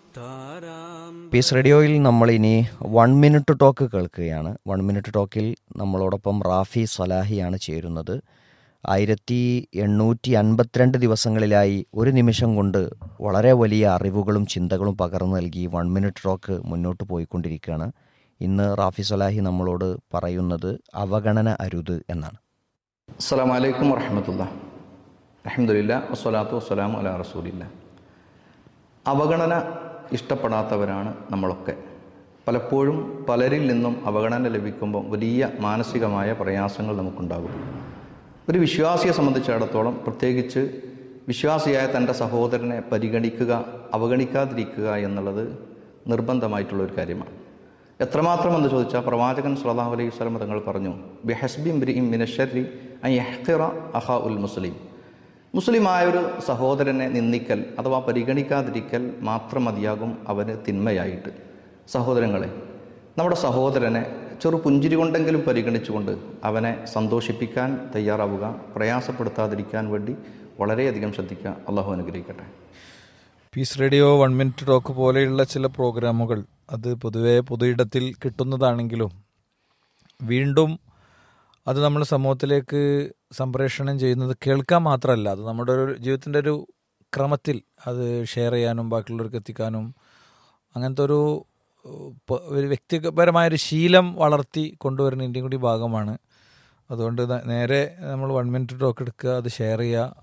piece റേഡിയോയിൽ നമ്മൾ ഇനി വൺ മിനിറ്റ് ടോക്ക് കേൾക്കുകയാണ് വൺ മിനിറ്റ് ടോക്കിൽ നമ്മളോടൊപ്പം റാഫി സലാഹിയാണ് ചേരുന്നത് ആയിരത്തി എണ്ണൂറ്റി അൻപത്തിരണ്ട് ദിവസങ്ങളിലായി ഒരു നിമിഷം കൊണ്ട് വളരെ വലിയ അറിവുകളും ചിന്തകളും പകർന്നു നൽകി വൺ മിനിറ്റ് ടോക്ക് മുന്നോട്ട് പോയിക്കൊണ്ടിരിക്കുകയാണ് ഇന്ന് റാഫി സലാഹി നമ്മളോട് പറയുന്നത് അവഗണന അരുത് എന്നാണ് അസ്സാം വലൈക്കും വർഹമത്തുള്ള അഹമ്മദില്ല വസ്സലാത്തു വസ്സലാമു അല റസൂലില്ല അവഗണന ഇഷ്ടപ്പെടാത്തവരാണ് നമ്മളൊക്കെ പലപ്പോഴും പലരിൽ നിന്നും അവഗണന ലഭിക്കുമ്പോൾ വലിയ മാനസികമായ പ്രയാസങ്ങൾ നമുക്കുണ്ടാകും ഒരു വിശ്വാസിയെ സംബന്ധിച്ചിടത്തോളം പ്രത്യേകിച്ച് വിശ്വാസിയായ തൻ്റെ സഹോദരനെ പരിഗണിക്കുക അവഗണിക്കാതിരിക്കുക എന്നുള്ളത് നിർബന്ധമായിട്ടുള്ള ഒരു കാര്യമാണ് എത്രമാത്രം എന്ന് ചോദിച്ചാൽ പ്രവാചകൻ സല്ലല്ലാഹു അലൈഹി വസല്ലം തങ്ങൾ പറഞ്ഞു ബിഹസ്ബി ബ്രിഇം മിനശ്ശരി അൻ യഹ്ഖിറ അഹാ ഉൽ മുസ്ലിം മുസ്ലിമായ ഒരു സഹോദരനെ നിന്ദിക്കൽ അഥവാ പരിഗണിക്കാതിരിക്കൽ മാത്രം മതിയാകും അവന് തിന്മയായിട്ട് സഹോദരങ്ങളെ നമ്മുടെ സഹോദരനെ ചെറു പുഞ്ചിരി കൊണ്ടെങ്കിലും പരിഗണിച്ചുകൊണ്ട് അവനെ സന്തോഷിപ്പിക്കാൻ തയ്യാറാവുക പ്രയാസപ്പെടുത്താതിരിക്കാൻ വേണ്ടി വളരെയധികം ശ്രദ്ധിക്കുക അള്ളാഹു അനുഗ്രഹിക്കട്ടെ peace radio one minute talk പോലെയുള്ള ചില പ്രോഗ്രാമുകൾ അത് പൊതുവെ പൊതുയിടത്തിൽ കിട്ടുന്നതാണെങ്കിലും വീണ്ടും അത് നമ്മൾ സമൂഹത്തിലേക്ക് സംപ്രേഷണം ചെയ്യുന്നത് കേൾക്കാൻ മാത്രമല്ല അത് നമ്മുടെ ഒരു ജീവിതത്തിൻ്റെ ഒരു ക്രമത്തിൽ അത് ഷെയർ ചെയ്യാനും ബാക്കിയുള്ളവർക്ക് എത്തിക്കാനും അങ്ങനത്തെ ഒരു പ- ഒരു വ്യക്തിപരമായൊരു ശീലം വളർത്തി കൊണ്ടുവരുന്നതിൻ്റെയും കൂടി ഭാഗമാണ് അതുകൊണ്ട് ന- നേരെ നമ്മൾ വൺ മിനിറ്റ് ടോക്ക് എടുക്കുക അത് ഷെയർ ചെയ്യുക